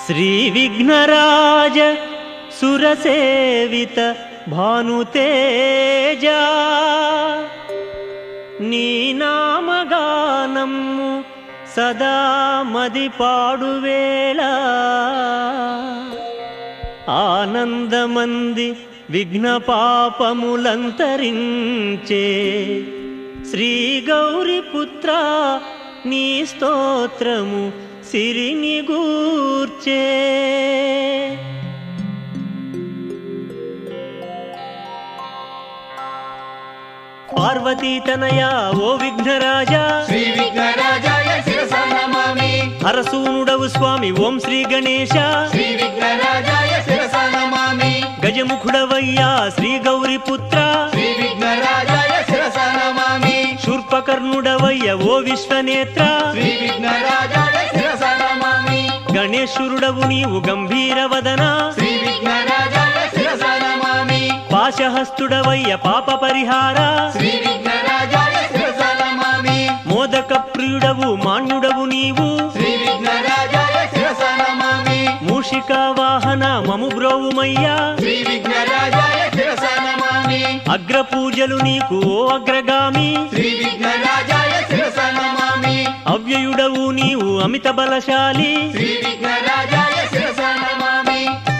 శ్రీవిఘ్నరాజ సురసేవిత భానుతేజ నీ నామగానము సదా మది పాడువేళ ఆనందమంది విఘ్న పాపములంతరించే శ్రీ గౌరి పుత్ర నీ స్తోత్రము సిరిని గూర్చే పార్వతీ తనయ ఓ విఘ్నరాజా శ్రీ విఘ్నరాజాయ శిరస నమామి హరసూనుడవు స్వామి ఓం శ్రీ గణేశ శ్రీ విఘ్నరాజాయ శిరస నమామి గజముఖుడవయ్యా శ్రీ గౌరి పుత్ర శ్రీ విఘ్నరాజాయ శిరస నమామి శూర్పకర్ణుడవయ్య ఓ విశ్వనేత్ర శ్రీ విఘ్నరాజాయ శిరస నమామి గణేశురుడవు నీవు గంభీర వదన శ్రీ విఘ్నరాజాయ శిరస నమామి పాశహస్తుడవయ్య పాప పరిహార శ్రీ విఘ్నరాజాయ శిరస నమామి మోదక ప్రియుడవు మాన్యుడవు నీవు శ్రీ విఘ్నరాజాయ శిరస నమామి మూషిక వాహన మము బ్రోవుమయ్యా శ్రీ విఘ్నరాజాయ శిరస నమామి అగ్ర పూజలు నీకు ఓ అగ్రగామి శ్రీ విఘ్నరాజాయ శిరస నమామి అవ్యయుడవు నీవు అమిత బలశాలి శ్రీ విఘ్నరాజాయ శిరస నమామి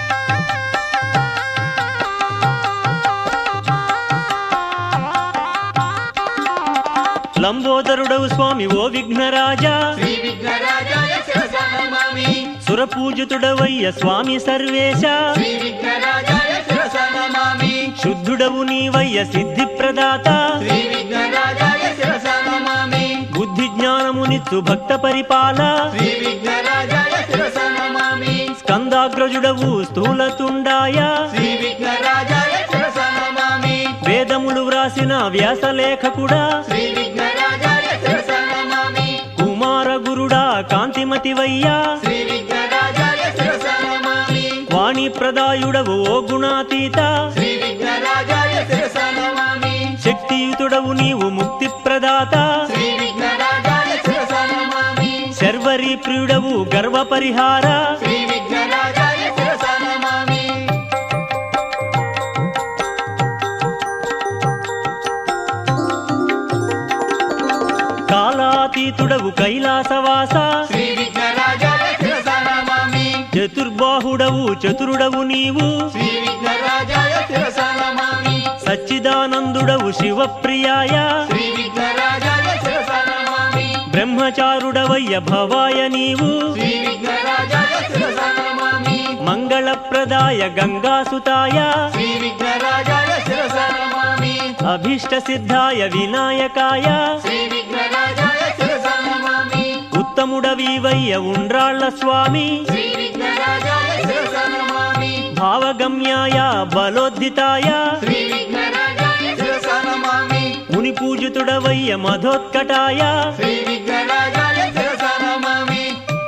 లంబోదరుడవు స్వామి ఓ విఘ్నరాజా శ్రీ విఘ్నరాజాయ శిరస నమామి సురపూజితుడవయ్య స్వామి సర్వేశ శ్రీ విఘ్నరాజాయ శిరస నమామి శుద్ధుడవు నీవయ్య సిద్ధి ప్రదాత శ్రీ విఘ్నరాజాయ శిరస నమామి బుద్ధి జ్ఞానమునిచ్చు భక్త పరిపాల శ్రీ విఘ్నరాజాయ శిరస నమామి స్కందాగ్రజుడవు స్థూలతుండాయ శ్రీ విఘ్నరాజాయ శిరస నమామి వేదములు వ్రాసిన వ్యాసలేఖకుడా శ్రీ విఘ్నరాజాయ శిరస నమామి కుమార గురుడా కాంతిమతివయ్యా శ్రీ విఘ్నరాజాయ శిరస నమామి వాణి ప్రదాయుడవు ఓ గుణాతీత శ్రీ విఘ్నరాజాయ శిరస నమామి శక్తియుతుడవు నీవు ముక్తి ప్రదాత శ్రీ విఘ్నరాజాయ శిరస నమామి శర్వరి ప్రియుడవు గర్వ పరిహార శ్రీ విఘ్నరాజాయ శిరస నమామి కాలాతీతుడవు కైలాసవాస శ్రీ విఘ్నరాజాయ శిరస నమామి చతుర్బాహుడవు చతురుడవు నీవు శ్రీ విఘ్నరాజాయ శిరస నమామి సచ్చిదానందుడవు శివప్రియాయ శ్రీ విఘ్నరాజాయ శిరస నమామి బ్రహ్మచారుడవయ్య భవాయ నీవు శ్రీ విఘ్నరాజాయ శిరస నమామి మంగళప్రదాయ గంగాసుతాయ శ్రీ విఘ్నరాజాయ శిరస నమామి అభీష్ట సిద్ధాయ వినాయకాయ శ్రీ విఘ్నరాజాయ శిరస నమామి ఉత్తముడవీవయ్య ఉండ్రాళ్ళ స్వామి శ్రీ విఘ్నరాజాయ శిరస నమామి భావగమ్యాయ బలోద్ధితాయ శ్రీ విఘ్నరాజాయ శిరస నమామి ముని పూజితుడవయ్య మధోత్కటాయ శ్రీ విఘ్నరాజాయ శిరస నమామి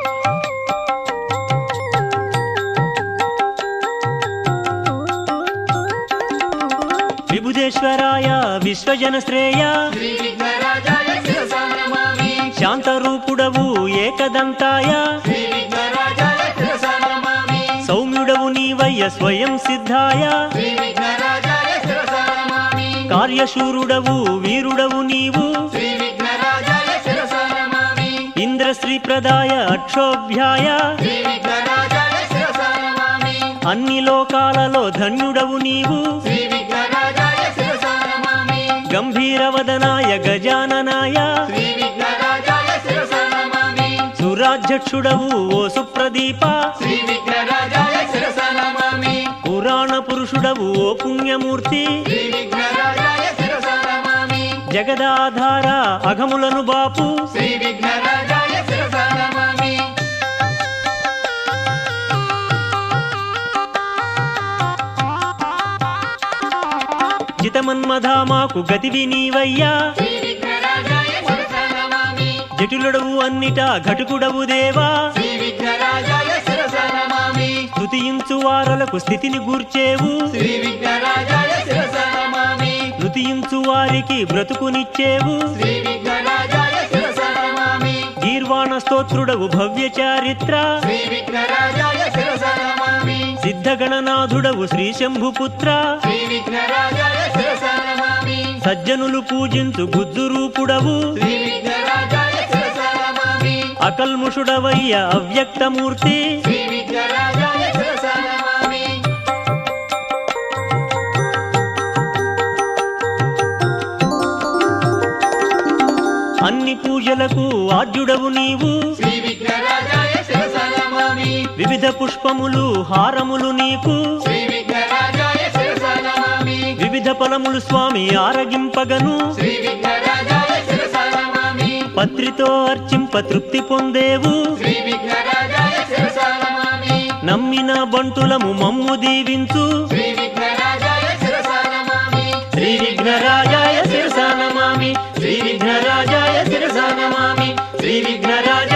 విభుదేశ్వరాయ విశ్వజన శ్రేయ శ్రీ విఘ్నరాజాయ శిరస నమామి శాంతరూపుడవు ఏకదంతాయ శ్రీ విఘ్నరాజాయ శిరస నమామి సౌమ్యుడవు నీవయ్య స్వయం సిద్ధాయ శ్రీ విఘ్నరాజాయ శిరస నమామి కార్యశూరుడవు వీరుడవు నీవు శ్రీ విఘ్నరాజాయ శిరస నమామి ఇంద్రశ్రీ ప్రదాయ అక్షోభ్యాయ శ్రీ విఘ్నరాజాయ శిరస నమామి అన్ని లోకాలలో ధన్యుడవు నీవు శ్రీ విఘ్నరాజాయ శిరస నమామి గంభీరవదనాయ గజాననాయ శ్రీ విఘ్నరాజాయ శిరస నమామి సురాధ్యక్షుడవు ఓ సుప్రదీప శ్రీ విఘ్నరాజాయ శిరస నమామి పురాణ పురుషుడవు ఓ పుణ్యమూర్తి శ్రీ విఘ్నరాజాయ శిరస నమామి జగదాధార అఘములను బాపు శ్రీ విఘ్నరాజాయ శిరస నమామి జితమన్మధ మాకు గతివి నీవయ్యా శ్రీ విఘ్నరాజాయ శిరస నమామి జటులుడవు అన్నిట ఘటుకుడవు దేవా శ్రీ విఘ్నరాజాయ శిరస నమామి తృతీయించు వారలకు స్థితిని గూర్చేవు శ్రీ విఘ్నరాజాయ శిరస నమామి తృతీయించు వారికి బ్రతుకునిచ్చేవు శ్రీ విఘ్నరాజాయ శిరస నమామి గీర్వాణ స్తోత్ర స్తోత్రుడవు భవ్య చారిత్ర శ్రీ విఘ్నరాజాయ శిరస నమామి సిద్ధగణనాథుడవు శ్రీ శంభుపుత్ర శ్రీ విఘ్నరాజాయ శిరస నమామి సజ్జనులు పూజించు గుజ్జు రూపుడవు శ్రీ విఘ్నరాజాయ శిరస నమామి అకల్ముషుడవయ్య అవ్యక్తమూర్తి శ్రీ విఘ్నరాజాయ శిరస నమామి అన్ని పూజలకు ఆద్యుడవు నీవు శ్రీ విఘ్నరాజాయ శిరస నమామి వివిధ పుష్పములు హారములు నీకు శ్రీ విఘ్నరాజాయ శిరస నమామి వివిధ ఫలములు స్వామి ఆరగింపగను శ్రీ విఘ్నరాజాయ శిరస నమామి పత్రితో అర్చింప తృప్తి పొందేవు శ్రీ విఘ్నరాజాయ శిరస నమామి నమ్మిన బంటులము మమ్ము దీవించు శ్రీ విఘ్నరాజాయ శిరస నమామి శ్రీ విఘ్నరాజాయ శిరసా నమామి శ్రీ విఘ్నరాజాయ శిరసా నమామి శ్రీ విఘ్నరాజాయ